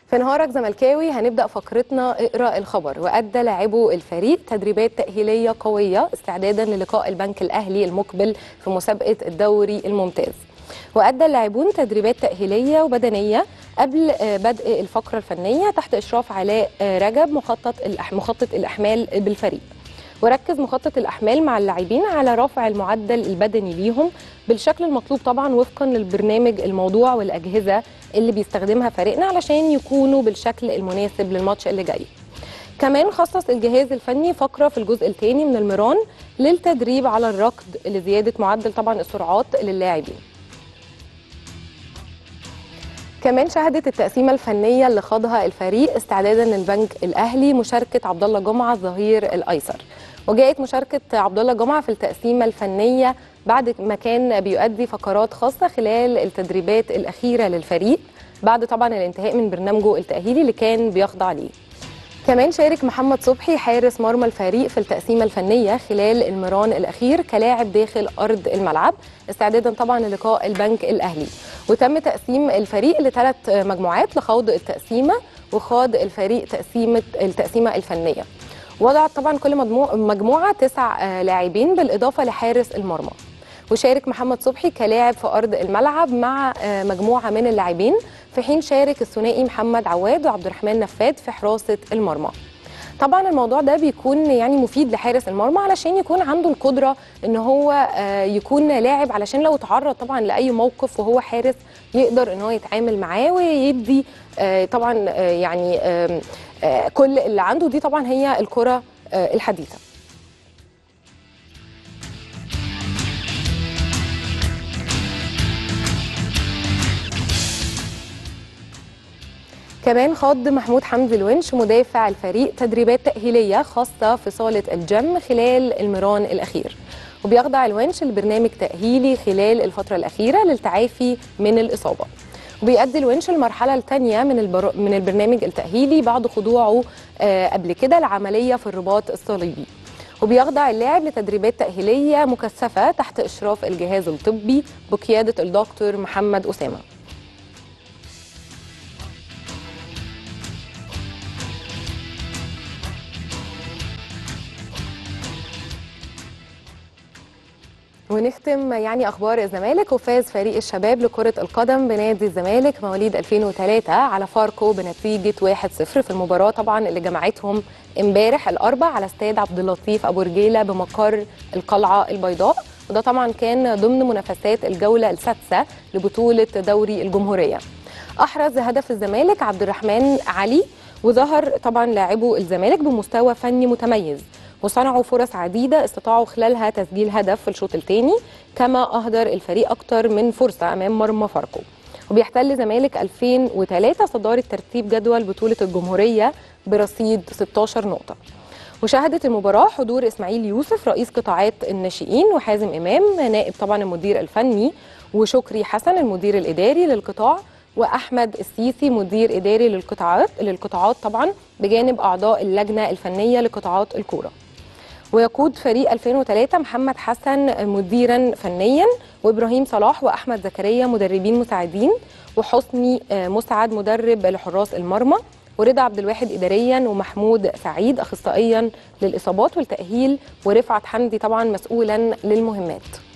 في نهارك زملكاوي هنبدأ فقرتنا اقرأ الخبر وأدى لاعبو الفريق تدريبات تأهيلية قوية استعدادا للقاء البنك الأهلي المقبل في مسابقة الدوري الممتاز وأدى اللاعبون تدريبات تأهيلية وبدنية قبل بدء الفقرة الفنية تحت إشراف علاء رجب مخطط مخطط الأحمال بالفريق وركز مخطط الأحمال مع اللاعبين على رفع المعدل البدني ليهم بالشكل المطلوب طبعا وفقا للبرنامج الموضوع والأجهزة اللي بيستخدمها فريقنا علشان يكونوا بالشكل المناسب للماتش اللي جاي كمان خصص الجهاز الفني فقرة في الجزء الثاني من المران للتدريب على الركض لزيادة معدل طبعا السرعات للاعبين كمان شهدت التقسيمه الفنيه اللي خاضها الفريق استعدادا للبنك الاهلي مشاركه عبد الله جمعه الظهير الايسر وجاءت مشاركه عبد الله جمعه في التقسيمه الفنيه بعد ما كان بيؤدي فقرات خاصه خلال التدريبات الاخيره للفريق بعد طبعا الانتهاء من برنامجه التاهيلي اللي كان بيخضع ليه كمان شارك محمد صبحي حارس مرمى الفريق في التقسيمه الفنيه خلال المران الاخير كلاعب داخل ارض الملعب استعدادا طبعا للقاء البنك الاهلي وتم تقسيم الفريق لثلاث مجموعات لخوض التقسيمه وخاض الفريق تقسيمه التقسيمه الفنيه وضعت طبعا كل مجموعه تسع لاعبين بالاضافه لحارس المرمى وشارك محمد صبحي كلاعب في ارض الملعب مع مجموعه من اللاعبين في حين شارك الثنائي محمد عواد وعبد الرحمن نفاد في حراسه المرمى طبعا الموضوع ده بيكون يعني مفيد لحارس المرمى علشان يكون عنده القدره ان هو يكون لاعب علشان لو تعرض طبعا لاي موقف وهو حارس يقدر ان هو يتعامل معاه ويدي طبعا يعني كل اللي عنده دي طبعا هي الكره الحديثه كمان خاض محمود حمدي الونش مدافع الفريق تدريبات تأهيلية خاصة في صالة الجيم خلال المران الأخير وبيخضع الونش لبرنامج تأهيلي خلال الفترة الأخيرة للتعافي من الإصابة وبيأدي الونش المرحلة الثانية من البر... من البرنامج التأهيلي بعد خضوعه آه قبل كده لعملية في الرباط الصليبي وبيخضع اللاعب لتدريبات تأهيلية مكثفة تحت إشراف الجهاز الطبي بقيادة الدكتور محمد أسامة ونختم يعني اخبار الزمالك وفاز فريق الشباب لكره القدم بنادي الزمالك مواليد 2003 على فاركو بنتيجه 1-0 في المباراه طبعا اللي جمعتهم امبارح الاربع على استاد عبد اللطيف ابو رجيله بمقر القلعه البيضاء وده طبعا كان ضمن منافسات الجوله السادسه لبطوله دوري الجمهوريه احرز هدف الزمالك عبد الرحمن علي وظهر طبعا لاعبو الزمالك بمستوى فني متميز وصنعوا فرص عديدة استطاعوا خلالها تسجيل هدف في الشوط الثاني كما أهدر الفريق أكثر من فرصة أمام مرمى فاركو وبيحتل زمالك 2003 صدارة ترتيب جدول بطولة الجمهورية برصيد 16 نقطة وشهدت المباراة حضور إسماعيل يوسف رئيس قطاعات الناشئين وحازم إمام نائب طبعا المدير الفني وشكري حسن المدير الإداري للقطاع واحمد السيسي مدير اداري للقطاعات للقطاعات طبعا بجانب اعضاء اللجنه الفنيه لقطاعات الكوره ويقود فريق 2003 محمد حسن مديرا فنيا وابراهيم صلاح واحمد زكريا مدربين مساعدين وحسني مسعد مدرب لحراس المرمى ورضا عبد الواحد اداريا ومحمود سعيد اخصائيا للاصابات والتاهيل ورفعت حمدي طبعا مسؤولا للمهمات